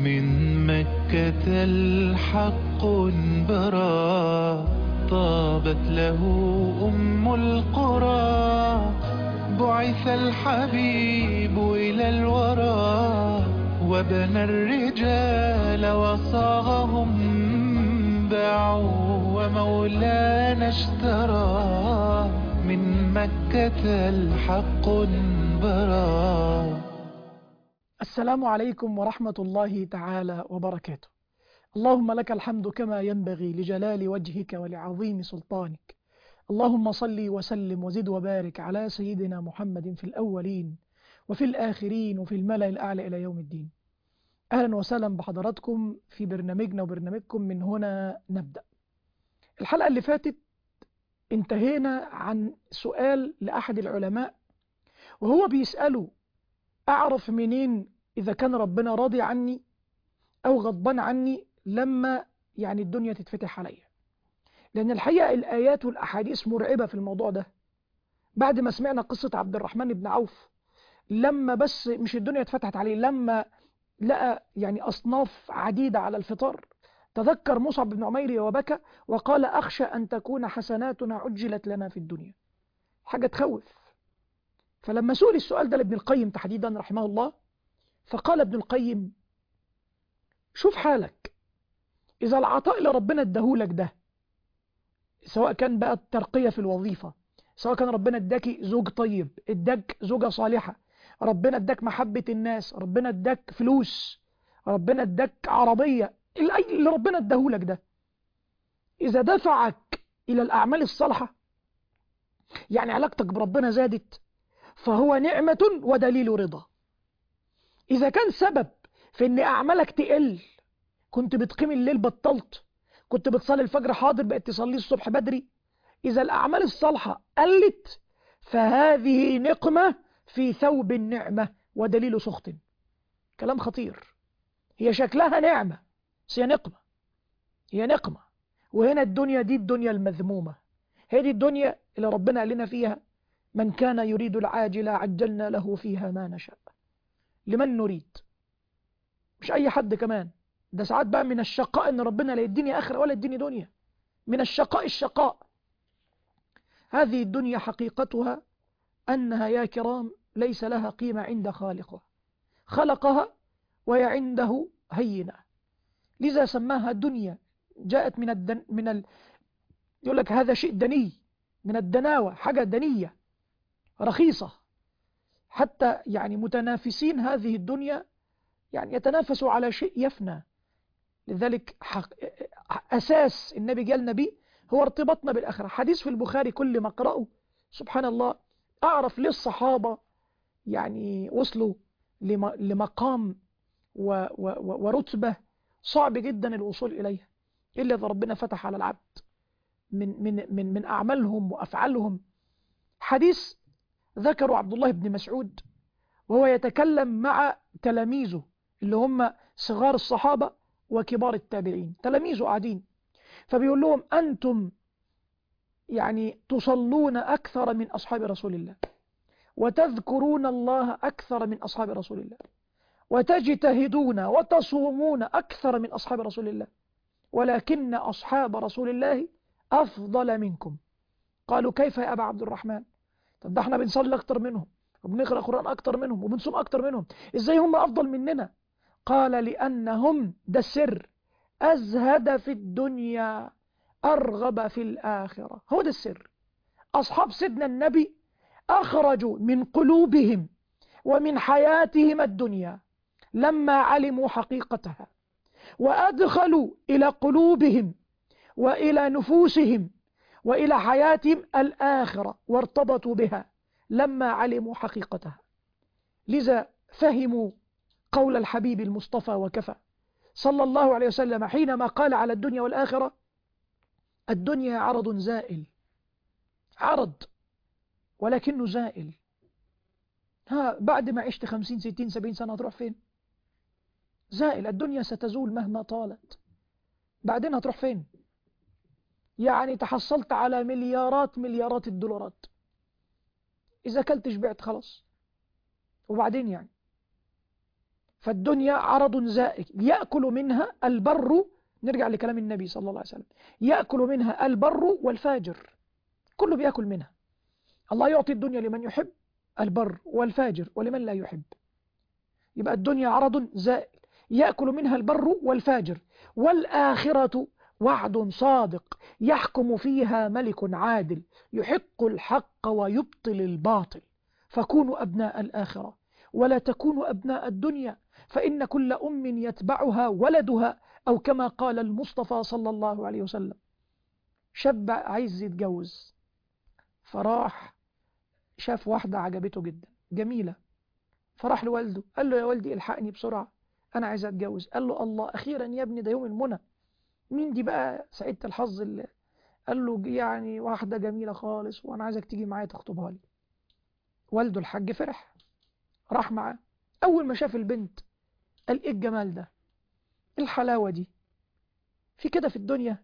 من مكة الحق برا طابت له أم القرى بعث الحبيب إلى الورى وبنى الرجال وصاغهم باعوا ومولانا اشترى من مكة الحق برا السلام عليكم ورحمة الله تعالى وبركاته اللهم لك الحمد كما ينبغي لجلال وجهك ولعظيم سلطانك اللهم صل وسلم وزد وبارك على سيدنا محمد في الأولين وفي الآخرين وفي الملأ الأعلى إلى يوم الدين أهلا وسهلا بحضراتكم في برنامجنا وبرنامجكم من هنا نبدأ الحلقة اللي فاتت انتهينا عن سؤال لأحد العلماء وهو بيسأله أعرف منين إذا كان ربنا راضي عني أو غضبان عني لما يعني الدنيا تتفتح عليا لأن الحقيقة الآيات والأحاديث مرعبة في الموضوع ده بعد ما سمعنا قصة عبد الرحمن بن عوف لما بس مش الدنيا اتفتحت عليه لما لقى يعني أصناف عديدة على الفطار تذكر مصعب بن عمير وبكى وقال أخشى أن تكون حسناتنا عجلت لنا في الدنيا حاجة تخوف فلما سئل السؤال ده لابن القيم تحديدا رحمه الله فقال ابن القيم شوف حالك إذا العطاء اللي ربنا اداهولك ده سواء كان بقى الترقية في الوظيفة سواء كان ربنا اداكي زوج طيب اداك زوجة صالحة ربنا اداك محبة الناس ربنا اداك فلوس ربنا اداك عربية اللي ربنا اداهولك ده إذا دفعك إلى الأعمال الصالحة يعني علاقتك بربنا زادت فهو نعمة ودليل رضا إذا كان سبب في أن أعمالك تقل كنت بتقيم الليل بطلت كنت بتصلي الفجر حاضر بقت تصلي الصبح بدري إذا الأعمال الصالحة قلت فهذه نقمة في ثوب النعمة ودليل سخط كلام خطير هي شكلها نعمة بس هي نقمة هي نقمة وهنا الدنيا دي الدنيا المذمومة هي دي الدنيا اللي ربنا قال لنا فيها من كان يريد العاجلة عجلنا له فيها ما نشاء لمن نريد مش أي حد كمان ده ساعات بقى من الشقاء إن ربنا لا يديني آخرة ولا يديني دنيا من الشقاء الشقاء هذه الدنيا حقيقتها أنها يا كرام ليس لها قيمة عند خالقها خلقها وهي عنده هينة لذا سماها دنيا جاءت من الدن من ال... يقول لك هذا شيء دني من الدناوة حاجة دنية رخيصة حتى يعني متنافسين هذه الدنيا يعني يتنافسوا على شيء يفنى لذلك حق أساس النبي قال نبي هو ارتباطنا بالآخرة حديث في البخاري كل ما أقرأه سبحان الله أعرف ليه الصحابة يعني وصلوا لمقام و و ورتبة صعب جدا الوصول إليها إلا إذا ربنا فتح على العبد من, من, من, من أعمالهم وأفعالهم حديث ذكروا عبد الله بن مسعود وهو يتكلم مع تلاميذه اللي هم صغار الصحابة وكبار التابعين تلاميذه قاعدين فبيقول لهم أنتم يعني تصلون أكثر من أصحاب رسول الله وتذكرون الله أكثر من أصحاب رسول الله وتجتهدون وتصومون أكثر من أصحاب رسول الله ولكن أصحاب رسول الله أفضل منكم قالوا كيف يا أبا عبد الرحمن طب ده احنا بنصلي أكتر منهم وبنقرأ قرآن أكتر منهم وبنصوم أكتر منهم إزاي هم أفضل مننا قال لأنهم ده السر أزهد في الدنيا أرغب في الآخرة هو ده السر أصحاب سيدنا النبي أخرجوا من قلوبهم ومن حياتهم الدنيا لما علموا حقيقتها وأدخلوا إلى قلوبهم وإلى نفوسهم وإلى حياتهم الآخرة وارتبطوا بها لما علموا حقيقتها لذا فهموا قول الحبيب المصطفى وكفى صلى الله عليه وسلم حينما قال على الدنيا والآخرة الدنيا عرض زائل عرض ولكنه زائل ها بعد ما عشت خمسين ستين سبعين سنة هتروح فين زائل الدنيا ستزول مهما طالت بعدين هتروح فين يعني تحصلت على مليارات مليارات الدولارات إذا كلت شبعت خلاص وبعدين يعني فالدنيا عرض زائل يأكل منها البر نرجع لكلام النبي صلى الله عليه وسلم يأكل منها البر والفاجر كله بيأكل منها الله يعطي الدنيا لمن يحب البر والفاجر ولمن لا يحب يبقى الدنيا عرض زائل يأكل منها البر والفاجر والآخرة وعد صادق يحكم فيها ملك عادل يحق الحق ويبطل الباطل فكونوا أبناء الآخرة ولا تكونوا أبناء الدنيا فإن كل أم يتبعها ولدها أو كما قال المصطفى صلى الله عليه وسلم شاب عايز يتجوز فراح شاف واحدة عجبته جدا جميلة فراح لوالده قال له يا والدي الحقني بسرعة أنا عايز أتجوز قال له الله أخيرا يا ابني ده يوم المنى مين دي بقى سعيدة الحظ اللي قال له يعني واحدة جميلة خالص وأنا عايزك تيجي معايا تخطبها لي والده الحاج فرح راح معاه أول ما شاف البنت قال إيه الجمال ده إيه الحلاوة دي في كده في الدنيا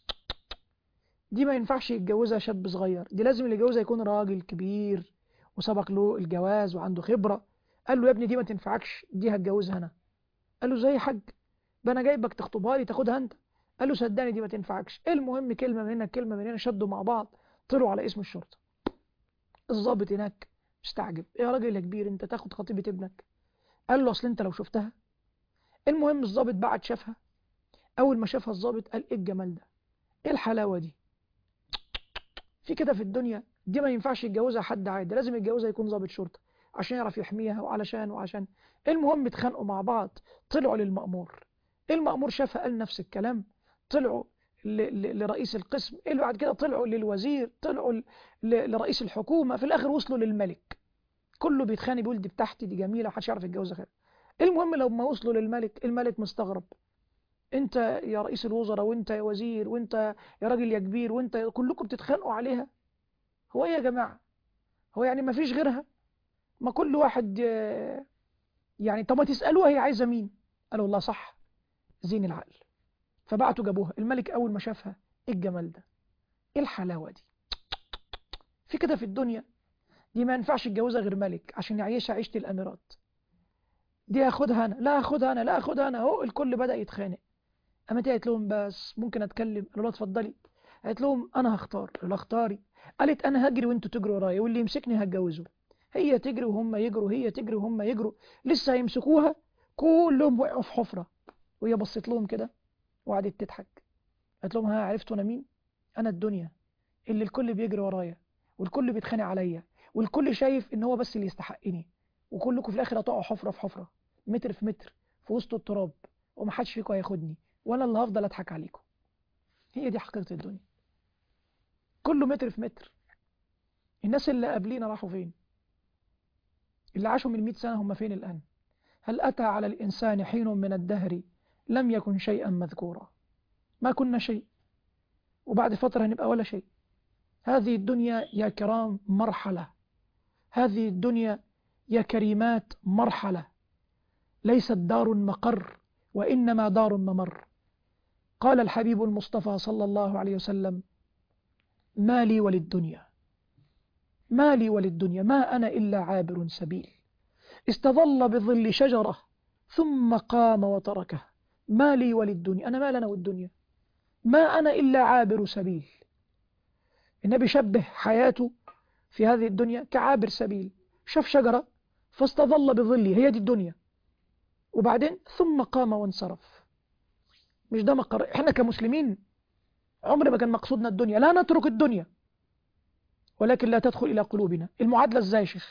دي ما ينفعش يتجوزها شاب صغير دي لازم اللي يتجوزها يكون راجل كبير وسبق له الجواز وعنده خبرة قال له يا ابني دي ما تنفعكش دي هتجوزها أنا قال له زي حاج ده أنا جايبك تخطبها لي تاخدها أنت قال له صدقني دي ما تنفعكش المهم كلمة من هنا كلمة من هنا شدوا مع بعض طلعوا على اسم الشرطة الضابط هناك مستعجب يا راجل يا كبير انت تاخد خطيبة ابنك قال له اصل انت لو شفتها المهم الضابط بعد شافها اول ما شافها الضابط قال ايه الجمال ده ايه الحلاوة دي في كده في الدنيا دي ما ينفعش يتجوزها حد عادي لازم يتجوزها يكون ضابط شرطة عشان يعرف يحميها وعلشان وعشان المهم اتخانقوا مع بعض طلعوا للمأمور المأمور شافها قال نفس الكلام طلعوا لرئيس القسم اللي بعد كده طلعوا للوزير طلعوا لرئيس الحكومة في الآخر وصلوا للملك كله بيتخانق بيقول دي بتاعتي دي جميلة محدش يعرف يتجوزها خير المهم لما وصلوا للملك الملك مستغرب انت يا رئيس الوزراء وانت يا وزير وانت يا راجل يا كبير وانت كلكم بتتخانقوا عليها هو ايه يا جماعة هو يعني ما فيش غيرها ما كل واحد يعني طب ما تسألوها هي عايزة مين قالوا والله صح زين العقل فبعتوا جابوها الملك أول ما شافها إيه الجمال ده إيه الحلاوة دي في كده في الدنيا دي ما ينفعش يتجوزها غير ملك عشان يعيشها عيشة الأميرات دي هاخدها أنا لا هاخدها أنا لا هاخدها أنا أهو الكل بدأ يتخانق أما قالت لهم بس ممكن أتكلم قالوا لها اتفضلي قالت لهم أنا هختار قالوا اختاري قالت أنا هجري وأنتوا تجروا ورايا واللي يمسكني هتجوزه هي تجري وهم يجروا هي تجري وهم يجروا لسه هيمسكوها كلهم وقعوا في حفرة وهي بصت لهم كده وقعدت تضحك قالت لهم ها عرفتوا انا مين انا الدنيا اللي الكل بيجري ورايا والكل بيتخانق عليا والكل شايف ان هو بس اللي يستحقني وكلكم في الاخر هتقعوا حفره في حفره متر في متر في وسط التراب ومحدش فيكم هياخدني وانا اللي هفضل اضحك عليكم هي دي حقيقه الدنيا كله متر في متر الناس اللي قبلينا راحوا فين اللي عاشوا من 100 سنه هم فين الان هل اتى على الانسان حين من الدهر لم يكن شيئا مذكورا ما كنا شيء وبعد فترة نبقى ولا شيء هذه الدنيا يا كرام مرحلة هذه الدنيا يا كريمات مرحلة ليست دار مقر وإنما دار ممر قال الحبيب المصطفى صلى الله عليه وسلم ما لي وللدنيا ما لي وللدنيا ما أنا إلا عابر سبيل استظل بظل شجرة ثم قام وتركه ما لي وللدنيا أنا ما لنا والدنيا ما أنا إلا عابر سبيل النبي شبه حياته في هذه الدنيا كعابر سبيل شاف شجرة فاستظل بظله هي دي الدنيا وبعدين ثم قام وانصرف مش ده مقر احنا كمسلمين عمر ما كان مقصودنا الدنيا لا نترك الدنيا ولكن لا تدخل إلى قلوبنا المعادلة ازاي يا شيخ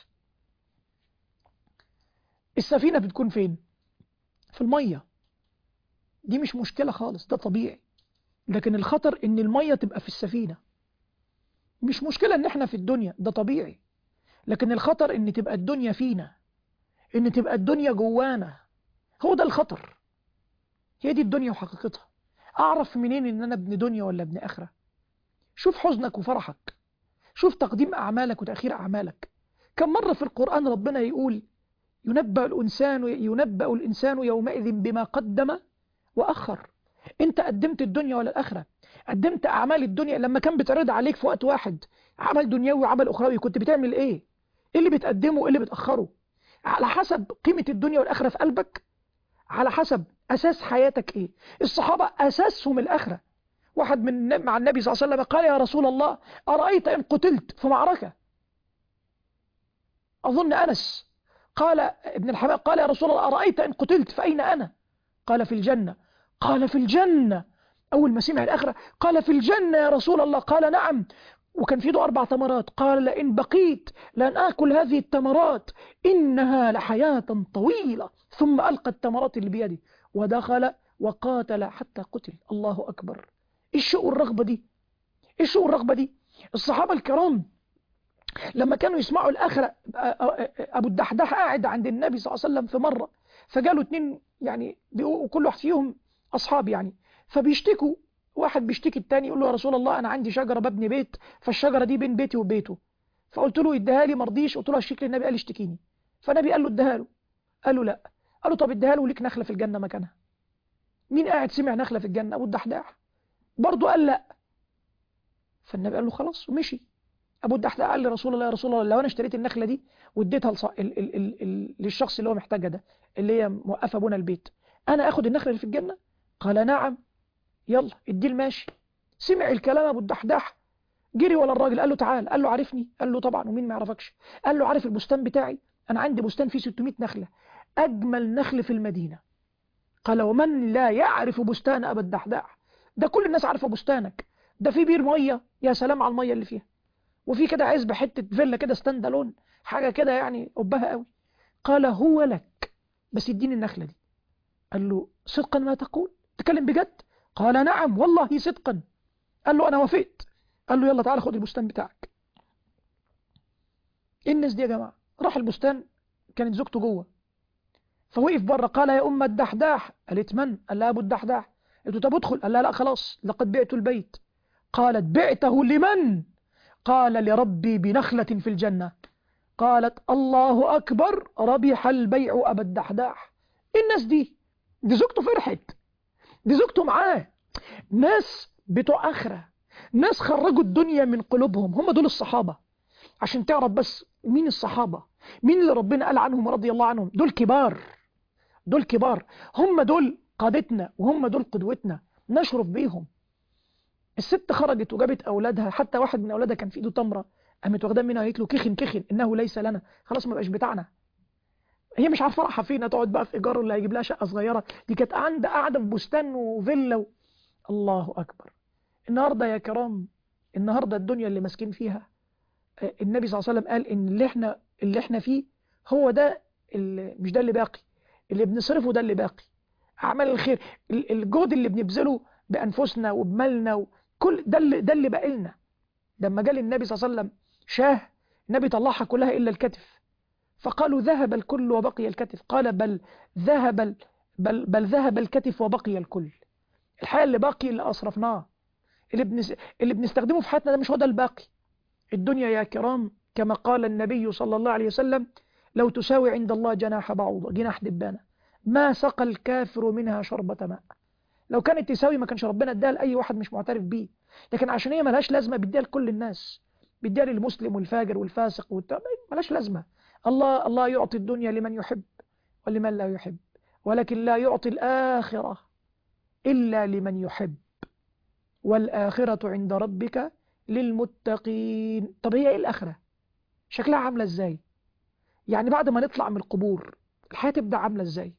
السفينة بتكون فين في المية دي مش مشكلة خالص ده طبيعي لكن الخطر ان المية تبقى في السفينة مش مشكلة ان احنا في الدنيا ده طبيعي لكن الخطر ان تبقى الدنيا فينا ان تبقى الدنيا جوانا هو ده الخطر هي دي الدنيا وحقيقتها اعرف منين ان انا ابن دنيا ولا ابن اخرة شوف حزنك وفرحك شوف تقديم اعمالك وتأخير اعمالك كم مرة في القرآن ربنا يقول ينبأ الإنسان ينبأ الإنسان يومئذ بما قدم وأخر أنت قدمت الدنيا ولا الآخرة قدمت أعمال الدنيا لما كان بتعرض عليك في وقت واحد عمل دنيوي وعمل أخروي كنت بتعمل إيه إيه اللي بتقدمه وإيه اللي بتأخره على حسب قيمة الدنيا والآخرة في قلبك على حسب أساس حياتك إيه الصحابة أساسهم الآخرة واحد من مع النبي صلى الله عليه وسلم قال يا رسول الله أرأيت إن قتلت في معركة أظن أنس قال ابن الحمام قال يا رسول الله أرأيت إن قتلت فأين أنا قال في الجنة قال في الجنة أول ما سمع الآخرة قال في الجنة يا رسول الله قال نعم وكان في له أربع تمرات قال لئن بقيت لن آكل هذه التمرات إنها لحياة طويلة ثم ألقى التمرات اللي بيده ودخل وقاتل حتى قتل الله أكبر إيش شو الرغبة دي إيش شو الرغبة دي الصحابة الكرام لما كانوا يسمعوا الآخرة أبو الدحداح قاعد عند النبي صلى الله عليه وسلم في مرة فقالوا اتنين يعني وكل واحد فيهم أصحاب يعني فبيشتكوا واحد بيشتكي التاني يقول له يا رسول الله أنا عندي شجرة ببني بيت فالشجرة دي بين بيتي وبيته فقلت له اديها لي مرضيش قلت له اشتكي للنبي قال اشتكيني فالنبي قال له اديها له قال له لا قال له طب اديها له وليك نخلة في الجنة مكانها مين قاعد سمع نخلة في الجنة أبو الدحداح برضه قال لا فالنبي قال له خلاص ومشي ابو الدحداح قال لرسول الله يا رسول الله لو انا اشتريت النخله دي واديتها لص... ال... ال... ال... ال... للشخص اللي هو محتاجها ده اللي هي موقفه ابونا البيت انا اخد النخله اللي في الجنه قال نعم يلا ادي الماشي سمع الكلام ابو الدحداح جري ولا الراجل قال له تعال قال له عارفني قال له طبعا ومين ما يعرفكش قال له عارف البستان بتاعي انا عندي بستان فيه 600 نخله اجمل نخل في المدينه قال ومن لا يعرف بستان ابو الدحداح ده كل الناس عارفه بستانك ده في بير ميه يا سلام على الميه اللي فيها وفي كده عزبة حتة فيلا كده ستاند الون حاجة كده يعني قبها قوي قال هو لك بس اديني النخلة دي قال له صدقا ما تقول تكلم بجد قال نعم والله صدقا قال له انا وافقت قال له يلا تعالى خد البستان بتاعك ايه الناس دي يا جماعة راح البستان كانت زوجته جوه فوقف بره قال يا ام الدحداح قالت من قال لها ابو الدحداح قلت له طب ادخل قال لها لا خلاص لقد بعت البيت قالت بعته لمن قال لربي بنخلة في الجنة قالت الله أكبر ربح البيع أبا الدحداح الناس دي دي زوجته فرحت دي زوجته معاه ناس بتوع آخرة ناس خرجوا الدنيا من قلوبهم هم دول الصحابة عشان تعرف بس مين الصحابة مين اللي ربنا قال عنهم رضي الله عنهم دول كبار دول كبار هم دول قادتنا وهم دول قدوتنا نشرف بيهم الست خرجت وجابت اولادها حتى واحد من اولادها كان في ايده تمره قامت واخداه منها قالت له كخن كخن انه ليس لنا خلاص ما بقاش بتاعنا هي مش عارفه رايحه فين تقعد بقى في ايجار ولا هيجيب لها شقه صغيره دي كانت قاعده قاعده في بستان وفيلا و... الله اكبر النهارده يا كرام النهارده الدنيا اللي ماسكين فيها النبي صلى الله عليه وسلم قال ان اللي احنا اللي احنا فيه هو ده اللي مش ده اللي باقي اللي بنصرفه ده اللي باقي اعمال الخير الجهد اللي بنبذله بانفسنا وبمالنا و... كل ده اللي ده اللي باقي لنا لما جال النبي صلى الله عليه وسلم شاه النبي طلعها كلها الا الكتف فقالوا ذهب الكل وبقي الكتف قال بل ذهب بل بل ذهب الكتف وبقي الكل الحقيقه اللي باقي اللي اصرفناه اللي بنس... اللي بنستخدمه في حياتنا ده مش هو ده الباقي الدنيا يا كرام كما قال النبي صلى الله عليه وسلم لو تساوي عند الله جناح بعوضة جناح دبانة ما سقى الكافر منها شربة ماء لو كانت تساوي ما كانش ربنا اداها لاي واحد مش معترف بيه لكن عشان هي ملهاش لازمه بيديها لكل الناس بيديها للمسلم والفاجر والفاسق والتابع ملهاش لازمه الله الله يعطي الدنيا لمن يحب ولمن لا يحب ولكن لا يعطي الآخرة إلا لمن يحب والآخرة عند ربك للمتقين طب هي إيه الآخرة شكلها عاملة إزاي يعني بعد ما نطلع من القبور الحياة تبدأ عاملة إزاي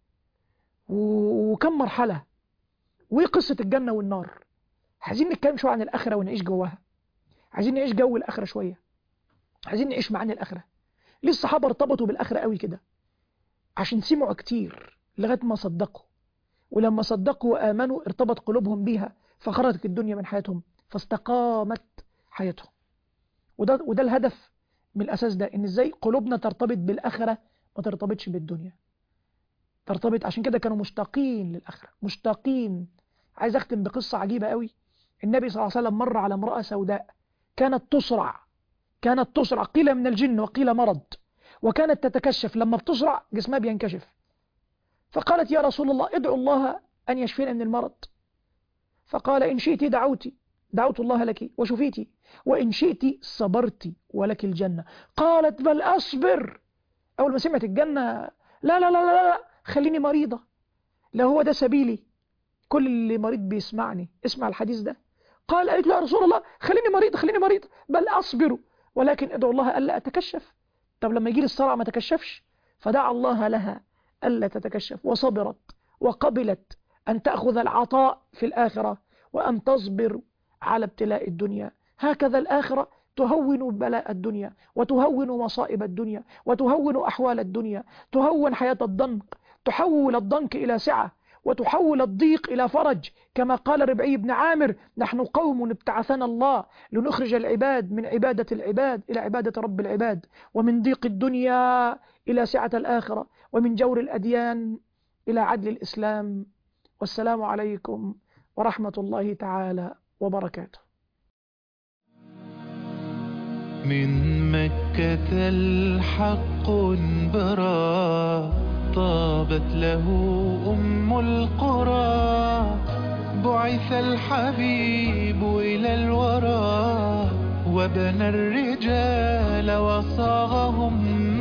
وكم مرحلة وايه قصة الجنة والنار عايزين نتكلم شوية عن الآخرة ونعيش جواها عايزين نعيش جو الآخرة شوية عايزين نعيش معاني الآخرة ليه الصحابة ارتبطوا بالآخرة قوي كده عشان سمعوا كتير لغاية ما صدقوا ولما صدقوا وآمنوا ارتبط قلوبهم بيها فخرجت الدنيا من حياتهم فاستقامت حياتهم وده, وده الهدف من الأساس ده إن إزاي قلوبنا ترتبط بالآخرة ما ترتبطش بالدنيا ترتبط عشان كده كانوا مشتاقين للآخرة مشتاقين عايز أختم بقصة عجيبة قوي النبي صلى الله عليه وسلم مر على امرأة سوداء كانت تصرع كانت تصرع قيل من الجن وقيل مرض وكانت تتكشف لما بتصرع جسمها بينكشف فقالت يا رسول الله ادعو الله أن يشفينا من المرض فقال إن شئت دعوتي دعوت الله لك وشفيتي وإن شئت صبرت ولك الجنة قالت بل أصبر أول ما سمعت الجنة لا لا لا لا, لا خليني مريضة لا هو ده سبيلي كل اللي مريض بيسمعني اسمع الحديث ده قال قالت له يا رسول الله خليني مريض خليني مريض بل أصبر ولكن ادعو الله ألا أتكشف طب لما يجي لي الصرع ما تكشفش فدعا الله لها ألا تتكشف وصبرت وقبلت أن تأخذ العطاء في الآخرة وأن تصبر على ابتلاء الدنيا هكذا الآخرة تهون بلاء الدنيا وتهون مصائب الدنيا وتهون أحوال الدنيا تهون حياة الضنك تحول الضنك إلى سعة وتحول الضيق إلى فرج كما قال ربعي بن عامر نحن قوم ابتعثنا الله لنخرج العباد من عبادة العباد إلى عبادة رب العباد ومن ضيق الدنيا إلى سعة الآخرة ومن جور الأديان إلى عدل الإسلام والسلام عليكم ورحمة الله تعالى وبركاته من مكة الحق برا طابت له أم القرى بعث الحبيب إلى الورى وبنى الرجال وصاغهم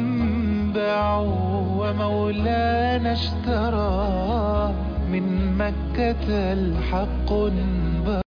باعوا ومولانا اشترى من مكة الحق برا